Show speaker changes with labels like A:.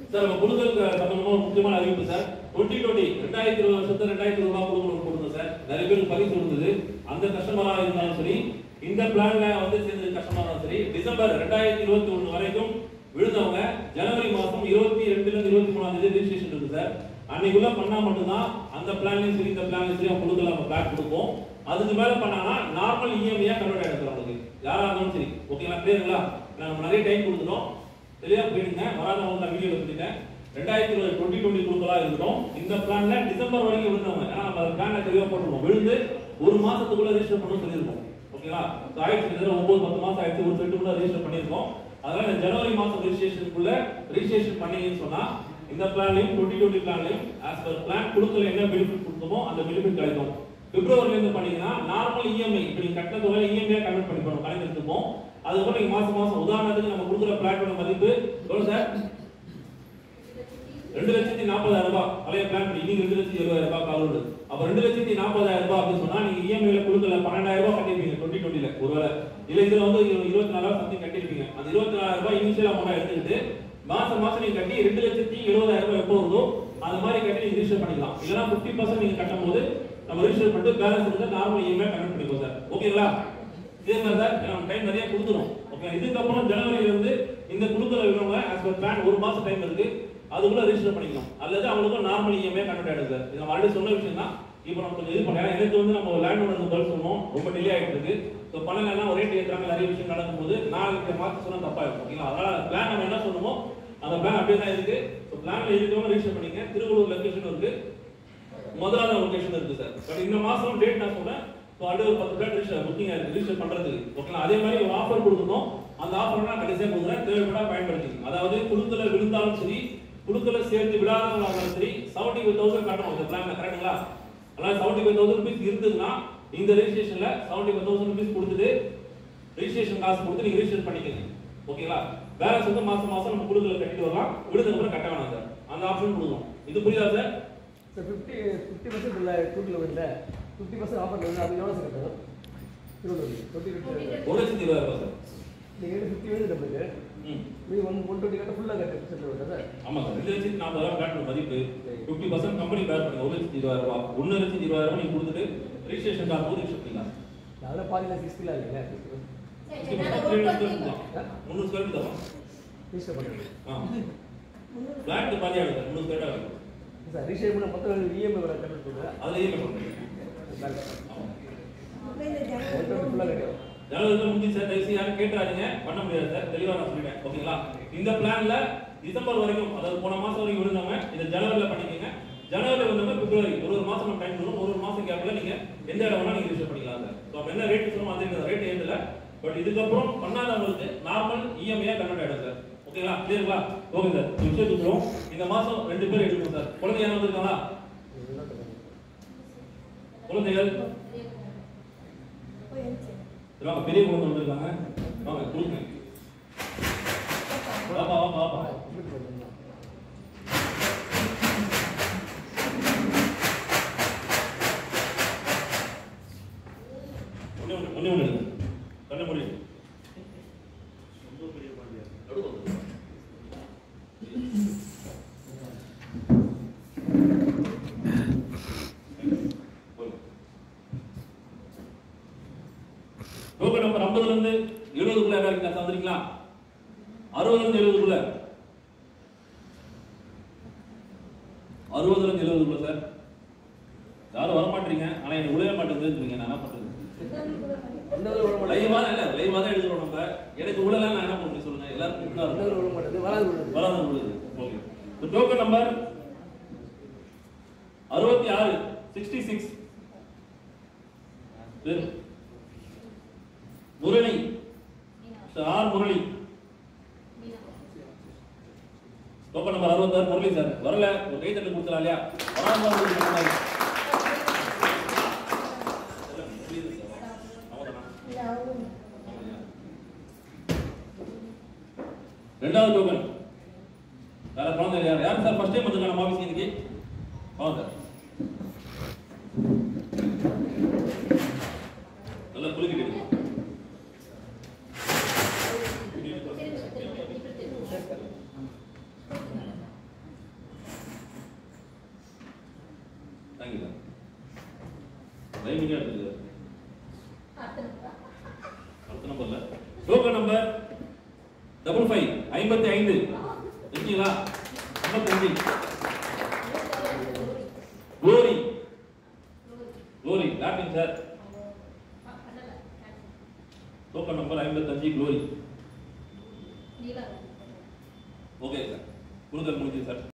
A: Sir நம்ம குழுக்களுக்கு சம்பந்தமா ஒரு முக்கியமான அறிவிப்பு சார் டுவெண்ட்டி டுவெண்ட்டி ரெண்டாயிரத்தி இருபது வருஷத்து ரெண்டாயிரத்தி இருபது ரூபாய் குழுக்கள் கொடுங்க சார் நிறைய பேருக்கு பரிசு இருந்தது அந்த கஸ்டமரா இருந்தாலும் சரி இந்த பிளான்ல வந்து சேர்ந்த கஸ்டமரா இருந்தாலும் சரி டிசம்பர் ரெண்டாயிரத்தி இருபத்தி ஒண்ணு வரைக்கும் விழுந்தவங்க ஜனவரி மாசம் இருபத்தி ரெண்டுல இருந்து இருபத்தி மூணாம் தேதி ரெஜிஸ்ட்ரேஷன் இருக்கு சார் அன்னைக்குள்ள பண்ணா மட்டும்தான் அந்த பிளான்லயும் சரி இந்த பிளான்லயும் சரி அவங்க குழுக்கள் நம்ம பிளான் கொடுப்போம் அதுக்கு மேல பண்ணாங்கன்னா நார்மல் இஎம்ஐயா கன்வெர்ட் ஆயிடுது அவங்களுக்கு யாரா இருந்தாலும் சரி ஓகேங்களா கிளியருங்களா நம்ம நிறைய டைம் கொடுத்துட்டோம் தெளிவா போயிடுங்க வராதவங்க நான் வீடியோ எடுத்துட்டேன் ரெண்டாயிரத்தி இருபது டுவெண்ட்டி டுவெண்ட்டி குழுக்களா இருக்கட்டும் இந்த பிளான்ல டிசம்பர் வரைக்கும் விழுந்தவங்க ஏன்னா நம்ம பிளான்ல தெளிவா போட்டுருவோம் விழுந்து ஒரு மாசத்துக்குள்ள ரெஜிஸ்டர் பண்ண சொல்லியிருக்கோம் ஓகேங்களா So ஆயிடுச்சு கிட்டத்தட்ட ஒன்பது பத்து மாசம் ஆயிடுச்சு ஒரு செட்டுக்குள்ள ரெஜிஸ்டர் பண்ணியிருக்கோம் அதனால இந்த ஜனவரி மாசம் ரெஜிஸ்ட்ரேஷனுக்குள்ள ரெஜிஸ்ட்ரேஷன் பண்ணீங்கன்னு சொன்னா இந்த பிளான்லயும் டுவெண்ட்டி டுவெண்ட்டி பிளான்லயும் ஆஸ் பர் பிளான் கொடுக்கல என்ன பெனிஃபிட் கொடுத்தோமோ அந்த பெனிஃபிட் கிடைக்கும் பிப்ரவரில இருந்து பண்ணீங்கன்னா நார்மல் இஎம்ஐ இப்போ நீங்க கட்டின தொகை இஎம்ஐ கன்வெர்ட் பண்ணி போறோம் கணக்கு எடுத்துப்போம் அதுக்கப்புறம் நீங்க மாசம் மாசம் உதாரணத்துக்கு நம்ம கொடுக்குற பிளாட்டோட மதிப்பு எவ்வளவு சார் ரெண்டு லட்சத்தி நாற்பதாயிரம் ரூபாய் பழைய பிளான் பண்ணி நீங்க ரெண்டு லட்சத்தி இருபதாயிரம் ரூபாய் காலோடு அப்ப ரெண்டு லட்சத்தி நாற்பதாயிரம் ரூபாய் அப்படின்னு சொன்னா நீங்க இஎம்ஐல கொடுக்கல பன்னெண்டாயிரம் ரூபாய் கட்டிருப்பீங்க டுவெண்ட்டி டுவெண்ட்டில ஒருவேளை இல்ல இதுல வந்து இருபத்தி நாலாயிரம் சம்திங் கட்டிருப்பீங்க அந்த இருபத்தி நாலாயிரம் ரூபாய் இனிஷியல் அமௌண்ட் எடுத்துக்கிட்டு மாசம் மாசம் நீங்க கட்டி ரெண்டு லட்சத்தி எழுபதாயிரம் ரூபாய் எப்போ வருதோ அந்த மாதிரி கட்டி நீங்க ரிஜிஸ்டர் பண்ணிக்கலாம் இல்லைன்னா பிப்டி பர்சன்ட் நீங்க கட்டும் போது நம்ம ரிஜிஸ்டர் பண்ணிட்டு பேலன்ஸ் இருந்தா நார்மல் இஎம்ஐ கனெக்ட் பண்ணிப்போம் சார் ஓகேங்களா இதே மாதிரி சார் நம்ம டைம் நிறைய கொடுத்துரும் ஓகே இதுக்கப்புறம் ஜனவரியில இருந்து இந்த குழுக்களை விடுறவங்க ஆஸ் பர் பிளான் ஒரு மாசம் டைம் இருக்கு அதுக்குள்ள ரெஜிஸ்டர் பண்ணிக்கலாம் அல்லது அவங்களுக்கும் நார்மல் இஎம்ஐ கன்வெர்ட் ஆயிடுது சார் இது நம்ம ஆல்ரெடி சொன்ன விஷயம் தான் இப்போ நம்ம கொஞ்சம் இது பண்ணலாம் ஏன்னா எனக்கு வந்து நம்ம லேண்ட் ஓனருக்கு பதில் சொன்னோம் ரொம்ப டிலே ஆயிட்டு இருக்கு ஸோ பண்ணலைன்னா ஒரு ரேட் ஏற்றுறாங்க நிறைய விஷயம் நடக்கும்போது நாளைக்கு மாற்ற சொன்னா தப்பா இருக்கும் ஓகேங்களா அதனால பிளான் நம்ம என்ன சொன்னோமோ அந்த பிளான் அப்படியே தான் இருக்கு ஸோ பிளான்ல இருக்கவங்க ரெஜிஸ்டர் பண்ணிக்க திருவள்ளூர் லொகேஷன் இருக்கு முதலாவது லொகேஷன் இருக்கு சார் பட் இந்த மாசம் டேட் நான் சொன்னேன் ஸோ அடுத்த ஒரு பத்து பேர் ரிஜிஸ்டர் புக்கிங் ரிஜிஸ்டர் பண்றதுக்கு ஓகேங்களா அதே மாதிரி ஒரு ஆஃபர் கொடுக்கணும் அந்த ஆஃபர் நான் கடைசியாக கொடுக்குறேன் தேவைப்படா பயன்படுத்திக்கணும் அதாவது குழுக்களை விழுந்தாலும் சரி குழுக்களை சேர்த்து விடாதவங்களாலும் சரி செவன்டி ஃபைவ் தௌசண்ட் கட்டணும் இந்த பிளான்ல கரெக்டுங்களா அதனால செவன்டி ஃபைவ் தௌசண்ட் ருபீஸ் இருந்ததுன்னா இந்த ரெஜிஸ்ட்ரேஷன்ல செவன்டி ஃபைவ் தௌசண்ட் ருபீஸ் கொடுத்துட்டு ரெஜிஸ்ட்ரேஷன் காசு கொடுத்து நீங்க ரெஜிஸ்டர் பண்ணிக்கங்க ஓகேங்களா பேலன்ஸ் வந்து மாசம் மாசம் நம்ம குழுக்களை கட்டிட்டு வரலாம் விடுதல் அப்புறம் கட்ட வேணாம் சார் அந்த ஆப்ஷன் கொடுக்கணும் இது புரியுதா sir
B: sir fifty fifty percent உள்ள டூட்டில் வருது ஃபிஃப்டி பர்சன்ட் ஆஃபர் வருது அது எவ்வளோ சார் கட்டணும் திருவள்ளூர் டுவெண்ட்டி டுவெண்ட்டி
A: ஒரு லட்சத்தி இருபதாயிரம் ரூபாய் சார்
B: நீங்கள் ஃபிஃப்டி வந்து நம்மளுக்கு
A: ம்
B: மீதி ஒன் ஒன் டுவெண்ட்டி கட்ட ஃபுல்லாக கட்ட சென்ட் வருதா சார்
A: ஆமா சார் ரெண்டு லட்சத்தி நாற்பதாயிரம் பேட்டர் மதிப்பு ஃபிஃப்டி பர்சன்ட் கம்பெனி பேர் பண்ணுங்க ஒரு லட்சத்தி இருபதாயிரம் ரூபாய் ஒன்று லட்சத்தி இருபதாயிரம் ரூபாய் நீங்க கொடுத்துட்டு ரெஜிஸ்ட்ரேஷன் காசு போது ரிஜிஸ்டர் பண்ணிக்கலாம்
B: அதில் பாதியில் சிக்ஸ்டிலாம் இல்லைங்க
A: முந்நூறு ஸ்கொயர் ஃபீட் தான்
B: ரிஜிஸ்டர் பண்ணுறேன்
A: ஆ பிளாட் பாதி ஆகுது சார் முந்நூறு ஸ்கொயர் ஆகுது
B: சார் ரிஜிஸ்டர் பண்ண மொத்தம் இஎம்ஐ வர கட்ட சொல்கிறேன்
A: அதில் இஎம்ஐ பண்ணுறேன்
B: ஒன் டுவெண்ட்டி ஃபுல்லாக கட்டிடும்
A: ஜனவரில முடிஞ்சு சார் தயவுசெய்து யாரும் கேட்டுறாதீங்க பண்ண முடியாது சார் தெளிவா நான் சொல்லிட்டேன் ஓகேங்களா இந்த பிளான்ல டிசம்பர் வரைக்கும் அதாவது போன மாசம் வரைக்கும் விழுந்தவங்க இதை ஜனவரில பண்ணிக்கங்க ஜனவரில வந்தவங்க பிப்ரவரி ஒரு ஒரு மாசம் நம்ம டைம் கொடுக்கும் ஒரு ஒரு மாசம் கேப்ல நீங்க எந்த இடம் வேணா நீங்க ரிஜிஸ்டர் பண்ணிக்கலாம் சார் ஸோ அப்ப என்ன ரேட் சொல்லுவோம் அதே ரேட் ஏறல பட் இதுக்கப்புறம் பண்ணாதவங்களுக்கு நார்மல் இஎம்ஐயா கன்வெர்ட் ஆயிடும் சார் ஓகேங்களா கிளியருங்களா ஓகே சார் விஷயம் சொல்லுவோம் இந்த மாசம் ரெண்டு பேர் எடுக்கணும் சார் குழந்தை யாரும் வந்திருக்காங்களா குழந்தைகள் சரி, வாங்க பெரிய குழந்தை வந்திருக்காங்க வாங்க கொடுங்க வாப்பா வாப்பா வாப்பா ஒண்ணே ஒண்ணு ஒண்ணே ஒண்ணு எடுங்க. கண்ணை மூடி நடுவுல. போதும். டோக்கன் நம்பர் ஐம்பதுல இருந்து எழுபதுக்குள்ள யாரா இருக்கா தந்துறீங்களா அறுபதுல இருந்து எழுபதுக்குள்ள அறுபதுல இருந்து எழுபதுக்குள்ள சார் யாரும் வர மாட்டீங்க ஆனா எனக்கு விழவே மாட்டேங்குதுன்றீங்க நான் என்ன பண்றது
B: அந்த விட மாட்டேன்
A: லைவா இல்ல லைவா தான் எழுதுறோம் நம்ம எனக்கு விழலாம் நான் என்ன பண்ண முடியும் சொல்லுங்க எல்லாருக்கும் இப்படி தான்
B: அந்த
A: இருக்கும்.
B: விட மாட்டேது வராது விடுறது
A: வராது விழுது ஓகே டோக்கன் நம்பர் அறுபத்தி ஆறு sixty six Murali sir R Murali token number அறுபத்தாறு முரளி சார் வரல ஒரு கை தட்டு கொடுத்துலாம் இல்லையா வராம தான் உங்களுக்கு இந்த மாதிரி. புரியுது சார். அவ்வளவுதானா? ரெண்டாவது டோக்கன் வேற குழந்தை யார் யார் சார் ஃபர்ஸ்ட் டைம் வந்திருக்காங்க நம்ம ஆஃபீஸ் இன்னைக்கு வாங்க சார் நல்லா குலுக்கிட்டு இருங்க. டைமிங்கா இருக்குது அடுத்த நம்பர்ல டோக்கன் நம்பர் டபுள் ஃபைவ் ஐம்பத்தி ஐந்து இருக்கீங்களா ஐம்பத்தஞ்சு குளோரி குளோரி லாட்டிங் சார் டோக்கன் நம்பர் ஐம்பத்தஞ்சு குளோரி ஓகே சார் கொடுக்கல் முடிஞ்சு சார்